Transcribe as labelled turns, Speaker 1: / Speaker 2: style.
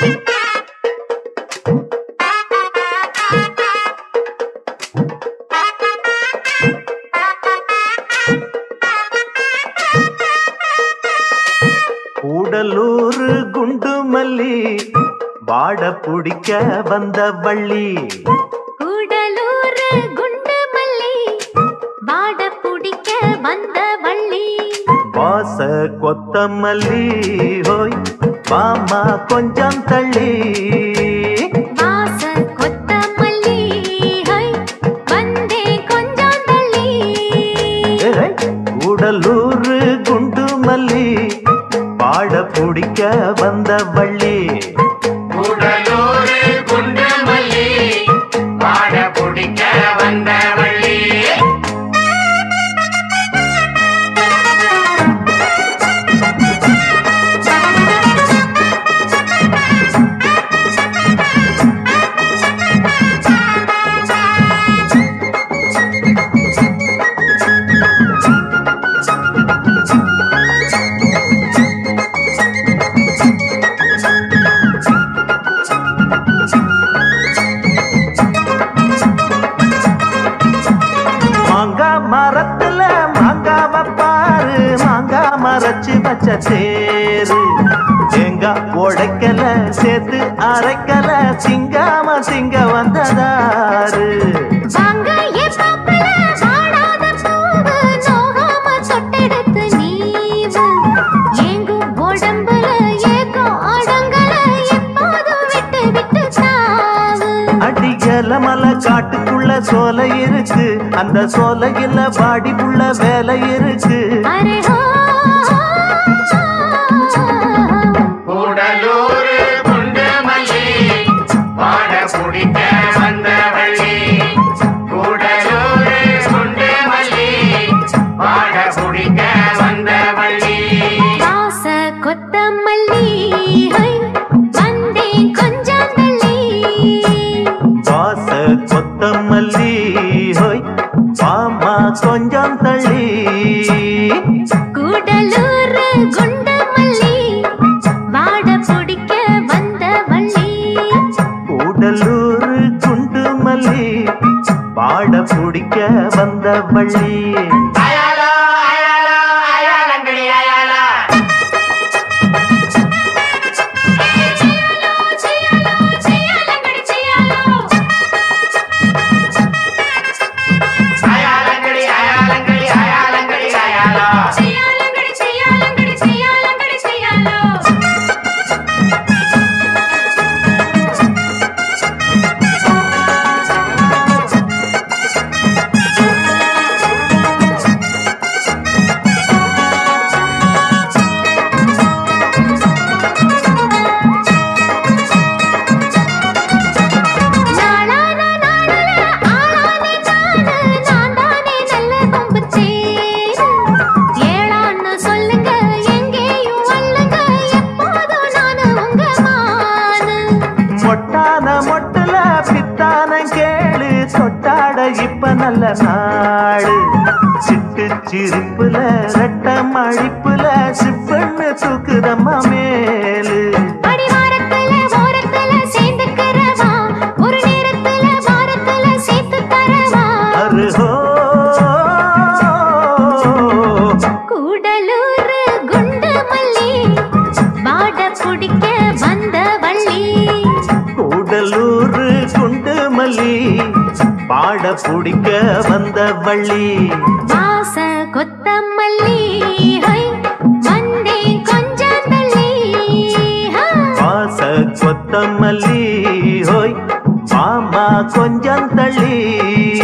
Speaker 1: கூடலூர் குண்டு மல்லி வாட பிடிக்க வந்த வள்ளி
Speaker 2: கூடலூர் குண்டு மல்லி வாட புடிக்க வந்த வள்ளி
Speaker 1: வாச கொத்தமல்லி ஹோய் மாமா கொஞ்சம் தள்ளி
Speaker 2: வாச கொத்தமல்லி ஹை வந்தே கொஞ்சம் தள்ளி
Speaker 1: ஏய், கூடலூர் குண்டு மல்லி வாட பிடிக்க வந்த வள்ளி
Speaker 3: கூடலூர் குண்டு மல்லி வாட பிடிக்க வந்த வள்ளி
Speaker 1: மாங்கா மரத்துல மாங்காவ பாரு மாங்கா மறைச்சு வச்ச தேரு தேங்காய் உடைக்கல சேர்த்து அரைக்கல திங்காம திங்க வந்ததாரு
Speaker 2: வாங்க ஏ பாப்பல வாடாத பூவு நோகாம தொட்டெடுத்து நீவு ஏங்கும் உடம்புல ஏக்கம் அடங்கல எப்போதும் விட்டு விட்டு சாவு
Speaker 1: அடிக்கல மலை காட்டுக்குள்ள சோலை இருக்கு அந்த சோலையில பாடிக்குள்ள வேலை இருக்கு
Speaker 2: அரே ஹோ
Speaker 3: கூடலூர் குண்டு மல்லி வாட பிடிக்க வந்த வள்ளி கூடலூர் குண்டு மல்லி வாட பிடிக்க வந்த வள்ளி
Speaker 2: வாச கொத்தமல்லி ஹை வந்தே கொஞ்சம் தள்ளி
Speaker 1: வாச கொத்தமல்லி ஹோய் மாமா கொஞ்சம் தள்ளி
Speaker 2: கூடலூர் குண்டு மல்லி வாட புடிக்க வந்த வள்ளி
Speaker 1: கூடலூர் குண்டு மல்லி பாட பிடிக்க வந்த வள்ளி
Speaker 3: அயாலா அயாலா அயாலங்கடி அயாலா
Speaker 2: செய்யாலோ செய்யாலங்கடி செய்யாலோ
Speaker 3: அயாலங்கடி அயாலங்கடி அயாலங்கடி அயாலா
Speaker 2: செய்யாலங்கடி செய்யாலங்கடி செய்யாலங்கடி செய்யாலோ நாளான நாளல ஆளானே நானு நான் தானே நல்ல கொம்பு சேரு ஏளான்னு சொல்லுங்க எங்கேயும் வல்லுங்க எப்போதும் நானு உங்க மானு
Speaker 1: மொட்டான மொட்டுல பித்தான கேளு தொட்டாட இப்ப நல்ல நாடு சிட்டு சிரிப்புல ரெட்ட மழிப்புல சிப்பண்ணு தூக்குதம்மா மேலு
Speaker 2: அடிவாரத்துல ஓரத்துல சேர்ந்துக்கிறவா ஒரு நேரத்துல வாரத்துல சேர்த்து தரவா
Speaker 1: அருகோ
Speaker 2: கூடலூர் குண்டு மல்லி வாட புடிக்க வந்த வள்ளி
Speaker 1: கூடலூர் குண்டு மல்லி பாட பிடிக்க வந்த வள்ளி
Speaker 2: வாச கொத்தமல்லி ஹை வந்தே கொஞ்சம் தள்ளி ஹா.
Speaker 1: வாச கொத்தமல்லி ஹோய் மாமா கொஞ்சம் தள்ளி